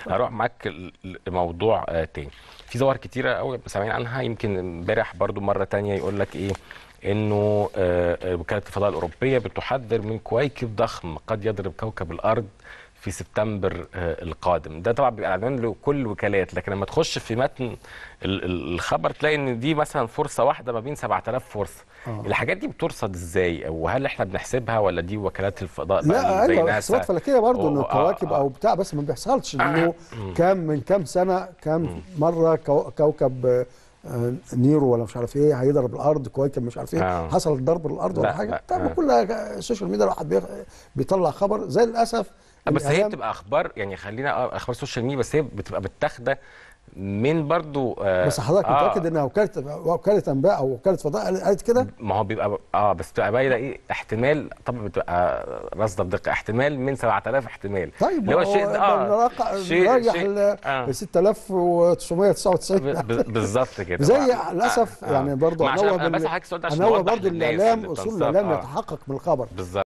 هروح معاك ل- لموضوع آه، تاني في ظواهر كتيره قوي سامعين عنها يمكن امبارح برضو مره تانية يقول لك ايه انه آه، آه، وكاله الفضاء الاوروبيه بتحذر من كويكب ضخم قد يضرب كوكب الارض في سبتمبر آه، القادم ده طبعا بيبقى اعلان لكل الوكالات لكن لما تخش في متن ال- ال- الخبر تلاقي ان دي مثلا فرصه واحده ما بين 7000 فرصه آه. الحاجات دي بترصد ازاي وهل احنا بنحسبها ولا دي وكالات الفضاء بقى لا زي ايوه ناسا؟ حسابات فلكيه برضه انه و- آه، كواكب آه. او بتاع بس ما بيحصلش انه كام من كام سنه كام مره كو- كوكب آه، آه، نيرو ولا مش عارف ايه هيضرب الارض كويكب مش عارف ايه آه. حصل ضرب الارض ولا لا، حاجه لا، طب آه. كلها السوشيال ميديا الواحد بيخ- بيطلع خبر زي للاسف بس هي الإعلام- بتبقى اخبار يعني خلينا اه اخبار سوشيال ميديا بس هي بتبقى متاخده من برضو آه بس حضرتك آه متاكد انها وكاله وكاله انباء او وكاله فضاء قالت كده ما هو بيبقى اه بس بتبقى باينه ايه احتمال طبعا بتبقى رصده بدقه احتمال من 7000 احتمال طيب اللي هو الشيء ده اه شيء- راجع شيء- ل آه. 6999 ب- ب- بالظبط كده زي طبعاً. للاسف آه، يعني برضه ما عشان انوه أنا بس بال- حضرتك السؤال ده عشان انوه نوضح برضه للناس الاعلام اللي اصول بتنساق. الاعلام آه. يتحقق من الخبر بالظبط